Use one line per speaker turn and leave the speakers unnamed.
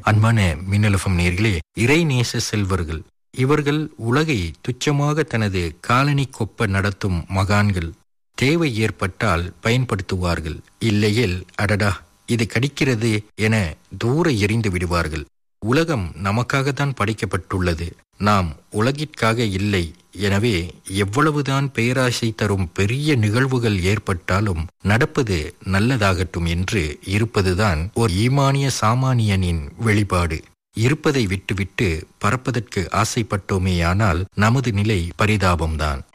அன்பான மின்னலஃபம் நேர்களே இறைநேச செல்வர்கள் இவர்கள் உலகை துச்சமாக தனது காலனி கொப்ப நடத்தும் மகான்கள் தேவை ஏற்பட்டால் பயன்படுத்துவார்கள் இல்லையேல் அடடா இது கடிக்கிறது என தூர எறிந்து விடுவார்கள் உலகம் நமக்காகத்தான் படைக்கப்பட்டுள்ளது நாம் உலகிற்காக இல்லை எனவே எவ்வளவுதான் பேராசை தரும் பெரிய நிகழ்வுகள் ஏற்பட்டாலும் நடப்பது நல்லதாகட்டும் என்று இருப்பதுதான் ஒரு ஈமானிய சாமானியனின் வெளிப்பாடு இருப்பதை விட்டுவிட்டு பறப்பதற்கு ஆசைப்பட்டோமேயானால் நமது நிலை பரிதாபம்தான்